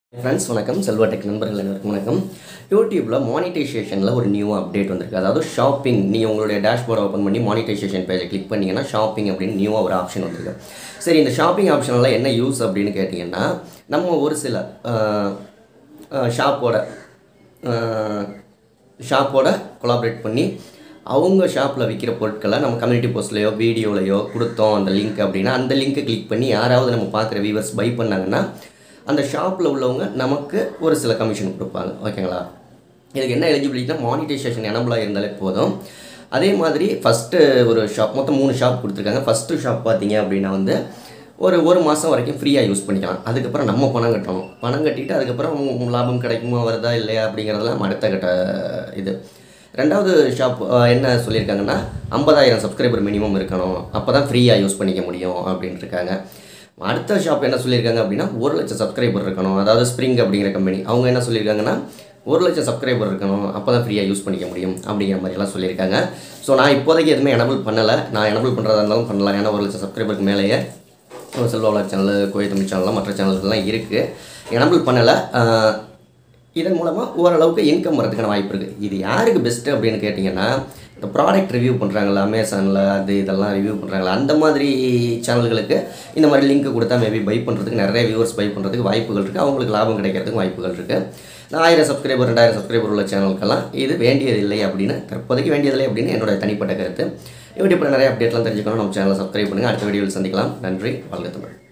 friends வணக்கம் Selva tech நண்பர்கள் அனைவருக்கும் வணக்கம் யூடியூப்பில் மானிட்டைசேஷனில் ஒரு நியூ அப்டேட் வந்திருக்கு அதாவது ஷாப்பிங் நீங்கள் உங்களுடைய டேஷ்போர்டை ஓப்பன் பண்ணி மானிட்டைசேஷன் பேஜை கிளிக் பண்ணீங்கன்னா ஷாப்பிங் அப்படின்னு நியூவாக ஒரு ஆப்ஷன் வந்திருக்கு சரி இந்த ஷாப்பிங் ஆப்ஷனில் என்ன யூஸ் அப்படின்னு கேட்டிங்கன்னா நம்ம ஒரு சில ஷாப்போட ஷாப்போட கொலாபரேட் பண்ணி அவங்க ஷாப்பில் விற்கிற பொருட்களை நம்ம கம்யூனிட்டி போஸ்ட்லையோ வீடியோலையோ கொடுத்தோம் அந்த லிங்க் அப்படின்னா அந்த லிங்க்கை கிளிக் பண்ணி யாராவது நம்ம பார்க்குற வியூவர்ஸ் பை பண்ணாங்கன்னா அந்த ஷாப்பில் உள்ளவங்க நமக்கு ஒரு சில கமிஷன் கொடுப்பாங்க ஓகேங்களா இதுக்கு என்ன எலிஜிபிலிட்டினா மானிட்டைசேஷன் எனபிளாக இருந்தாலே போதும் அதே மாதிரி ஃபஸ்ட்டு ஒரு ஷாப் மொத்தம் மூணு ஷாப் கொடுத்துருக்காங்க ஃபஸ்ட்டு ஷாப் பார்த்தீங்க அப்படின்னா வந்து ஒரு ஒரு மாதம் வரைக்கும் ஃப்ரீயாக யூஸ் பண்ணிக்கலாம் அதுக்கப்புறம் நம்ம பணம் கட்டணும் பணம் கட்டிட்டு அதுக்கப்புறம் லாபம் கிடைக்குமா வருதா இல்லையா அப்படிங்கிறதெல்லாம் அடுத்த கட்ட இது ரெண்டாவது ஷாப் என்ன சொல்லியிருக்காங்கன்னா ஐம்பதாயிரம் சப்ஸ்கிரைபர் மினிமம் இருக்கணும் அப்போ தான் ஃப்ரீயாக யூஸ் பண்ணிக்க முடியும் அப்படின்ட்டு இருக்காங்க அடுத்த ஷாப் என்ன சொல்லியிருக்காங்க அப்படின்னா ஒரு லட்சம் சப்ஸ்கிரைபர் இருக்கணும் அதாவது ஸ்ப்ரிங் அப்படிங்கிற கம்பெனி அவங்க என்ன சொல்லியிருக்காங்கன்னா ஒரு லட்சம் சப்ஸ்கிரைபர் இருக்கணும் அப்போ தான் ஃப்ரீயாக யூஸ் பண்ணிக்க முடியும் அப்படிங்கிற மாதிரிலாம் சொல்லியிருக்காங்க ஸோ நான் இப்போதைக்கு எதுவுமே எனபிள் பண்ணலை நான் எனபிள் பண்ணுறதா இருந்தாலும் பண்ணலாம் ஏன்னா ஒரு லட்சம் சப்ஸ்கிரைபருக்கு மேலேயே செல்வா வளர் சேனல் கோயில் தமிழ் சேனல்லாம் மற்ற சேனல்கள்லாம் இருக்குது எனபிள் பண்ணலை இதன் மூலமாக ஓரளவுக்கு இன்கம் வரதுக்கான வாய்ப்பு இருக்குது இது யாருக்கு பெஸ்ட்டு அப்படின்னு கேட்டிங்கன்னா இந்த ப்ராடக்ட் ரிவ்யூ பண்ணுறாங்களா அமேசானில் அது இதெல்லாம் ரிவ்யூ பண்ணுறாங்களா அந்த மாதிரி சேனல்களுக்கு இந்த மாதிரி லிங்க் கொடுத்தா மேபி பை பண்ணுறதுக்கு நிறைய வியூவர்ஸ் பை பண்ணுறதுக்கு வாய்ப்புகள் இருக்குது அவங்களுக்கு லாபம் கிடைக்கிறதுக்கு வாய்ப்புகள் இருக்குது நான் ஆயிரம் சப்ஸ்கிரைபர் ரெண்டாயிரம் சப்ஸ்கிரைபர் உள்ள சேனலுக்கெல்லாம் இது வேண்டியதில்லை அப்படின்னு தற்போதைக்கு வேண்டியதில்லை அப்படின்னு என்னோட தனிப்பட்ட கருத்து யூடியூப்பில் நிறைய அப்டேட்லாம் தெரிஞ்சுக்கணும் நம்ம சேனலை சப்ஸ்கிரைப் பண்ணுங்கள் அடுத்த வீடியோவில் சந்திக்கலாம் நன்றி வாழ்க தமிழ்